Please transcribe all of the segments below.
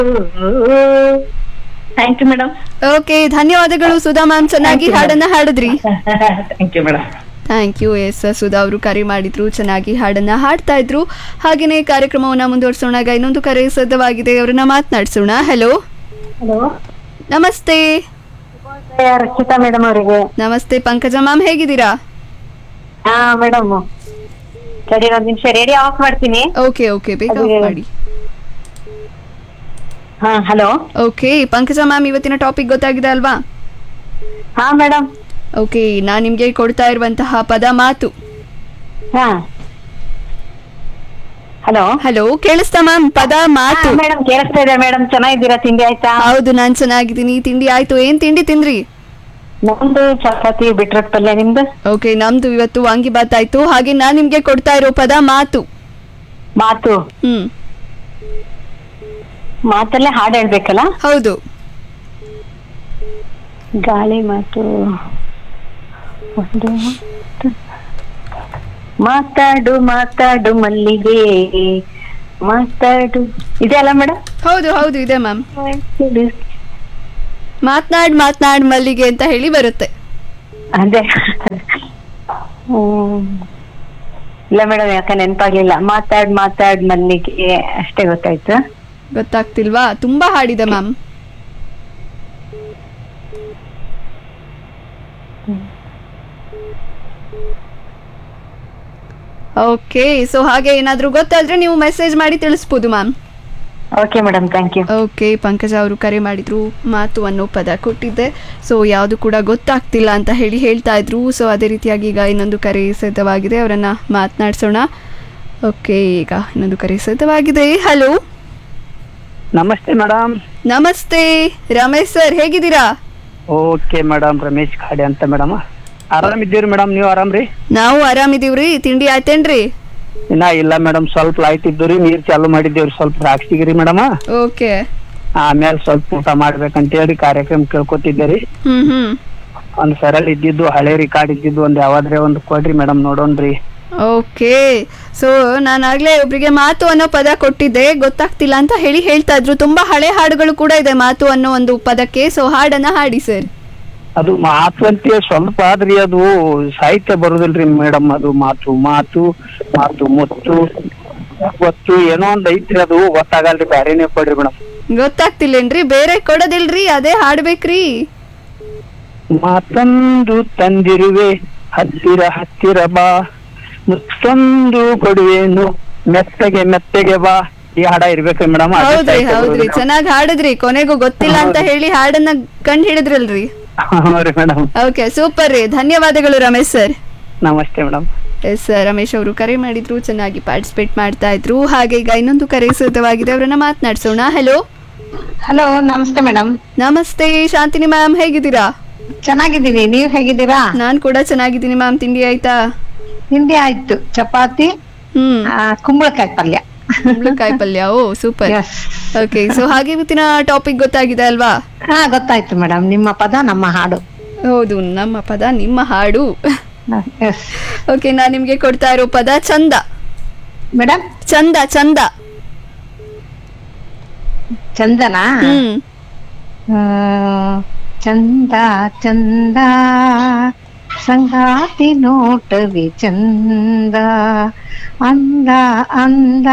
Thank you madam okay ಧನ್ಯವಾದಗಳು Sudha ma'am ಚೆನ್ನಾಗಿ Thank you, ಹಾಡನ್ನ ಹಾಡಿದ್ರಿ thank you madam thank you yes Sudha ಅವರು ಕರೆ ಮಾಡಿದ್ರು ಚೆನ್ನಾಗಿ ಹಾಡನ್ನ ಹಾಡ್ತಾ ಇದ್ರು ಹಾಗೇನೆ ಕಾರ್ಯಕ್ರಮವನ್ನ ಮುಂದುವರಿಸೋಣ ಈಗ ಇನ್ನೊಂದು ಕರೆ ಸಿದ್ಧವಾಗಿದೆ ಅವರನ್ನ ಮಾತನಾಡಿಸೋಣ ಹಲೋ ಹಲೋ ನಮಸ್ತೆ ರಕ್ಷಿತಾ ಮೇಡಮ್ ಅವರಿಗೆ ನಮಸ್ತೆ ಪಂಕಜ ಮ್ಯಾಮ್ ಹೇಗಿದ್ದೀರಾ ಹಾ ಮೇಡಮ್ ಸರಿ ಒಂದ್ ನಿಮಿಷ ರೇಡಿಯೋ ಆಫ್ ಮಾಡ್ತೀನಿ ಓಕೆ ಓಕೆ ಬೇಗ ಅದೇ. off ಮಾಡಿ ಹಾ ಹಲೋ ಓಕೆ ಪಂಕಜ ಮ್ಯಾಮ್ ಇವತ್ತಿನ ಟಾಪಿಕ್ ಗೊತ್ತಾಗಿದೆ ಅಲ್ವಾ ಹಾ ಮೇಡಮ್ ಓಕೆ ನಾನು ನಿಮಗೆ ಕೊಡ್ತಾ ಇರುವಂತಹ ಪದ ಮಾತು ಹಾ ಹಲೋ ಹಲೋ ಕೇಳಿಸ್ತಾ ಮ್ಯಾಮ್ ಪದ ಮಾತು ಮೇಡಮ್ ಕೇಳಿಸ್ತಾ ಇದೆ ಮೇಡಮ್ ಚೆನ್ನಾಗಿದ್ದೀರಾ ತಿಂಡಿ ಆಯ್ತಾ ಹೌದು ನಾನ್ ಚೆನ್ನಾಗಿದ್ದೀನಿ ತಿಂಡಿ ಆಯ್ತು ಏನ್ ತಿಂಡಿ ತಿಂದ್ರಿ ನಮ್ದು ಚಪಾತಿ ಬಿಟ್ರಟ್ ಪಲ್ಯ ನಿಮ್ದು ಓಕೆ ನಮ್ದು ಇವತ್ತು ವಾಂಗಿಬಾತ್ ಆಯ್ತು ಹಾಗೆ ನಾನ್ ನಿಮ್ಗೆ ಕೊಡ್ತಾ ಇರೋ ಪದ ಮಾತು ಮಾತು ಹ್ಮ್ ಮಾತಲ್ಲೇ ಹಾಡು ಹೇಳ್ಬೇಕಲ್ಲ ಹೌದು ಗಾಳಿ ಮಾತು ಒಂದು ಮಾತು. ಮಾತಾಡು ಮಾತಾಡು ಮಲ್ಲಿಗೆ ಮಾತಾಡು ಇದೆ ಅಲ್ಲ ಮೇಡಮ್ ಹೌದು ಹೌದು ಇದೆ ಮ್ಯಾಮ್ ಮಾತ್ನಾಡ್ ಮಾತ್ನಾಡ್ ಮಲ್ಲಿಗೆ ಅಂತ ಹೇಳಿ ಬರುತ್ತೆ ಅದೇ ಹ್ಮ್. ಇಲ್ಲ ಮೇಡಮ್ ಯಾಕೆ ನೆನಪಾಗ್ಲಿಲ್ಲ ಮಾತಾಡ್ ಮಾತಾಡ್ ಮಲ್ಲಿಗೆ ಅಷ್ಟೇ ಗೊತ್ತಾಯ್ತು ಗೊತ್ತಾಗ್ತಿಲ್ವಾ ತುಂಬಾ ಹಾಡಿದೆ ಮ್ಯಾಮ್ ಓಕೆ ಸೊ ಹಾಗೆ ಏನಾದ್ರೂ ಗೊತ್ತಾದ್ರೆ ನೀವು ಮೆಸೇಜ್ ಮಾಡಿ ತಿಳಿಸ್ಬೋದು ma'am okay madam thank you okay Pankaja ಅವರು ಕರೆ ಮಾಡಿದ್ರು ಮಾತು ಅನ್ನೋ ಪದ ಕೊಟ್ಟಿದ್ದೆ ಸೊ ಯಾವುದು ಕೂಡ ಗೊತ್ತಾಗ್ತಿಲ್ಲ ಅಂತ ಹೇಳಿ ಹೇಳ್ತಾ ಇದ್ರು ಸೊ ಅದೇ ರೀತಿಯಾಗಿ ಈಗ ಇನ್ನೊಂದು ಕರೆ ಸಿದ್ಧವಾಗಿದೆ ಅವರನ್ನ ಮಾತನಾಡಿಸೋಣ ಓಕೆ ಈಗ ಇನ್ನೊಂದು ಕರೆ ಸಿದ್ಧವಾಗಿದೆ hello namaste madam namaste Ramesh sir ಹೇಗಿದ್ದೀರಾ ಓಕೆ ಮೇಡಮ್ ರಮೇಶ್ ಖಾಡೆ ಅಂತ ಮೇಡಮ್ ಆರಾಮಿದ್ದೀರಿ ಮೇಡಮ್ ನೀವು ಆರಾಮ್ರಿ ನಾವು ಆರಾಮಿದೀವ್ರಿ ತಿಂಡಿ ಆಯ್ತೇನ್ರಿ ಇನ್ನ ಇಲ್ಲ ಮೇಡಮ್ ಸ್ವಲ್ಪ ಲೈಟ್ ಇದ್ದು ನೀರ್ ಚಾಲು ಮಾಡಿದ್ದೇವ್ರಿ ಸ್ವಲ್ಪ ರಾಕ್ಸಿಗಿರಿ ಮೇಡಮ್ ಓಕೆ ಆಮೇಲೆ ಸ್ವಲ್ಪ ಊಟ ಮಾಡ್ಬೇಕಂತ ಹೇಳಿ ಕಾರ್ಯಕ್ರಮ ಕೇಳ್ಕೊತಿದ್ದೆ ರೀ ಹ್ಮ್ ಹ್ಮ್ ಒಂದ್ ಸರಳ ಇದ್ದಿದ್ದು ಹಳೆ ರಿಕಾರ್ಡ್ ಇದ್ದಿದ್ದು ಒಂದ್ ಯಾವಾದ್ರೆ ಒಂದು ಕೊಡ್ರಿ ಮೇಡಮ್ ನೋಡೋಣ್ರಿ ಓಕೆ ಸೊ ನಾನಾಗ್ಲೇ ಒಬ್ರಿಗೆ ಮಾತು ಅನ್ನೋ ಪದ ಕೊಟ್ಟಿದ್ದೆ ಗೊತ್ತಾಗ್ತಿಲ್ಲ ಅಂತ ಹೇಳಿ ಹೇಳ್ತಾ ಇದ್ರು ತುಂಬಾ ಹಳೆ ಹಾಡುಗಳು ಕೂಡ ಇದೆ ಮಾತು ಅನ್ನೋ ಒಂದು ಪದಕ್ಕೆ ಸೊ ಹಾಡನ್ನ ಹಾಡಿ ಸರ್ ಅದು ಮಾತು ಅಂತ ಸ್ವಲ್ಪ ಆದ್ರಿ ಅದು ಸಾಹಿತ್ಯ ಬರುದಿಲ್ರಿ ಮೇಡಮ್ ಅದು ಮಾತು ಮಾತು ಮಾತು ಮುತ್ತು ಗೊತ್ತು ಏನೋ ಒಂದ್ ಐತ್ರಿ ಅದು ಗೊತ್ತಾಗಲ್ರಿ ಬ್ಯಾರೇನೆ ಕೊಡ್ರಿ ಮೇಡಮ್ ಗೊತ್ತಾಗ್ತಿಲ್ಲೇನ್ರಿ ಬೇರೆ ಕೊಡೋದಿಲ್ರಿ ಅದೇ ಹಾಡ್ಬೇಕ್ರಿ ಮಾತಂದು ತಂದಿರುವೆ ಹತ್ತಿರ ಹತ್ತಿರ ಬಾ ಮುತ್ತೊಂದು ಕೊಡುವೇನು ಮೆತ್ತಗೆ ಮೆತ್ತಗೆ ಬಾ ಈ ಹಾಡ ಇರ್ಬೇಕ್ರಿ ಮೇಡಮ್ ಹೌದ್ರಿ ಹೌದ್ರಿ ಚೆನ್ನಾಗಿ ಹಾಡಿದ್ರಿ ಕೊನೆಗೂ ಗೊತ್ತಿಲ್ಲ ಅಂತ ಹೇಳಿ ಹಾಡನ್ನ ಕಂಡು ಹಿಡಿದ್ರಲ್ರಿ ರೀ ಮೇಡಮ್ ಓಕೆ ಸೂಪರ್ ರೀ ಧನ್ಯವಾದಗಳು Ramesh sir namaste madam yes Ramesh ಅವರು ಕರೆ ಮಾಡಿದ್ರು ಚೆನ್ನಾಗಿ ಪಾರ್ಟಿಸಿಪೇಟ್ ಮಾಡ್ತಾ ಇದ್ರು ಹಾಗೆ ಈಗ ಇನ್ನೊಂದು ಕರೆ ಸಿದ್ಧವಾಗಿದೆ ಅವರನ್ನ ಮಾತನಾಡ್ಸೋಣ hello hello namaste madam namaste Shanthini ma'am ಹೇಗಿದ್ದೀರಾ ಚೆನ್ನಾಗಿದ್ದೀನಿ ನೀವ್ ಹೇಗಿದ್ದೀರಾ ನಾನ್ ಕೂಡ ಚೆನ್ನಾಗಿದ್ದೀನಿ ಮ್ಯಾಮ್ ತಿಂಡಿ ಆಯ್ತಾ ತಿಂಡಿ ಆಯ್ತು ಚಪಾತಿ ಹ್ಮ್ ಆ, ಕುಂಬಳಕಾಯಿ ಪಲ್ಯ ಕುಂಬಳಕಾಯಿ ಪಲ್ಯ ಓ ಸೂಪರ್ Yes. ಓಕೆ ಸೊ ಹಾಗೆ ಇವತ್ತಿನ ಟಾಪಿಕ್ ಗೊತ್ತಾಗಿದೆ ಅಲ್ವಾ ಹಾ ಗೊತ್ತಾಯ್ತು ಮೇಡಮ್ ನಿಮ್ಮ ಪದ ನಮ್ಮ ಹಾಡು ಹೌದು ನಮ್ಮ ಪದ ನಿಮ್ಮ ಹಾಡು ಎಸ್ ಓಕೆ ನಾನ್ ನಿಮ್ಗೆ ಕೊಡ್ತಾ ಇರೋ ಪದ ಚಂದ ಮೇಡಮ್ ಚಂದ ಚಂದ ಚಂದನಾ ಹ್ಮ್ ಆ, ಚಂದ ಚಂದ ಸಂಗಾತಿ ನೋಟವಿ ಚಂದ ಅಂದ ಅಂದ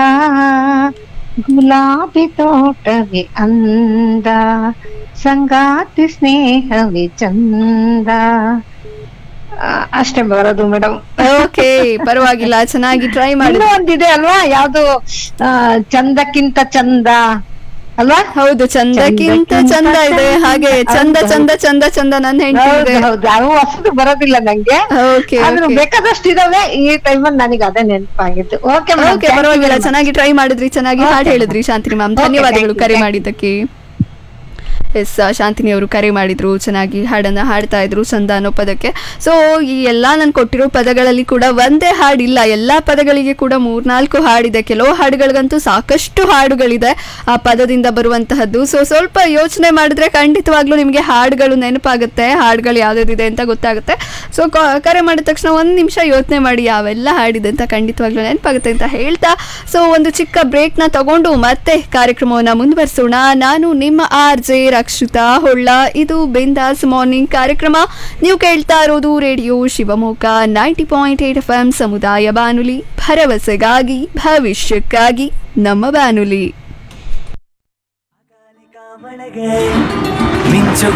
ಗುಲಾಬಿ ತೋಟವಿ ಅಂದ ಸಂಗಾತಿ ಸ್ನೇಹವಿ ಚಂದ ಆ, ಅಷ್ಟೇ ಬರೋದು ಮೇಡಮ್ ಓಕೆ ಪರವಾಗಿಲ್ಲ ಚೆನ್ನಾಗಿ ಟ್ರೈ ಮಾಡಿ ಇನ್ನೂ ಒಂದಿದೆ ಅಲ್ವಾ ಯಾವ್ದು ಆ, ಚಂದಕ್ಕಿಂತ ಚಂದ ಅಲ್ವಾ ಹೌದು ಚಂದಕ್ಕಿಂತ ಚಂದ ಇದೆ ಹಾಗೆ ಚಂದ ಚಂದ ಚಂದ ಚಂದ ನನ್ನ ಹೆಂಡತಿ ಹೌದು ಇದೆ ಹೌದು ಅವು ಹೊಸದು ಬರೋದಿಲ್ಲ ನಂಗೆ ಓಕೆ ಆದ್ರೂ ಬೇಕಾದಷ್ಟು ಇದಾವೆ ಈ ಟೈಮಲ್ಲಿ ನನಗೆ ಅದೇ ನೆನಪಾಗಿತ್ತು ಓಕೆ ಓಕೆ ಪರವಾಗಿಲ್ಲ ಚೆನ್ನಾಗಿ ಟ್ರೈ ಮಾಡಿದ್ರಿ ಚೆನ್ನಾಗಿ Okay. ಹಾಡು ಹೇಳಿದ್ರಿ ಶಾಂತಿನಿ ಮ್ಯಾಮ್ Okay, ಧನ್ಯವಾದಗಳು thank you, ಕರೆ thank you. ಮಾಡಿದ್ದಕ್ಕೆ ಎಸ್ ಶಾಂತಿನಿ ಅವರು ಕರೆ ಮಾಡಿದ್ರು ಚೆನ್ನಾಗಿ ಹಾಡನ್ನು ಹಾಡ್ತಾ ಇದ್ರು ಚಂದ ಅನ್ನೋ ಪದಕ್ಕೆ ಸೊ ಈ ಎಲ್ಲ ನಾನು ಕೊಟ್ಟಿರೋ ಪದಗಳಲ್ಲಿ ಕೂಡ ಒಂದೇ ಹಾಡಿಲ್ಲ ಎಲ್ಲ ಪದಗಳಿಗೆ ಕೂಡ ಮೂರ್ನಾಲ್ಕು ಹಾಡಿದೆ ಕೆಲವು ಹಾಡುಗಳಿಗಂತೂ ಸಾಕಷ್ಟು ಹಾಡುಗಳಿದೆ ಆ ಪದದಿಂದ ಬರುವಂತಹದ್ದು ಸೊ ಸ್ವಲ್ಪ ಯೋಚನೆ ಮಾಡಿದ್ರೆ ಖಂಡಿತವಾಗ್ಲೂ ನಿಮಗೆ ಹಾಡುಗಳು ನೆನಪಾಗುತ್ತೆ ಹಾಡುಗಳು ಯಾವ್ದಾದಿದೆ ಅಂತ ಗೊತ್ತಾಗುತ್ತೆ ಸೊ ಕರೆ ಮಾಡಿದ ತಕ್ಷಣ ಒಂದು ನಿಮಿಷ ಯೋಚನೆ ಮಾಡಿ ಯಾವೆಲ್ಲ ಹಾಡಿದೆ ಅಂತ ಖಂಡಿತವಾಗ್ಲೂ ನೆನಪಾಗುತ್ತೆ ಅಂತ ಹೇಳ್ತಾ ಸೊ ಒಂದು ಚಿಕ್ಕ ಬ್ರೇಕ್ನ ತಗೊಂಡು ಮತ್ತೆ ಕಾರ್ಯಕ್ರಮವನ್ನು ಮುಂದುವರಿಸೋಣ ನಾನು ನಿಮ್ಮ ಆರ್ ಜೆ ರಕ್ಷಿತಾ ಹೊಳ್ಳ ಇದು ಬಿಂದಾಸ್ ಮಾರ್ನಿಂಗ್ ಕಾರ್ಯಕ್ರಮ ನೀವು ಕೇಳ್ತಾ ಇರೋದು radio Shivamogga ninety point eight F M ಸಮುದಾಯ ಬಾನುಲಿ ಭರವಸೆಗಾಗಿ ಭವಿಷ್ಯಕ್ಕಾಗಿ ನಮ್ಮ ಬಾನುಲಿ ಮಳೆಗೆ ಮಿಂಚುಗಳು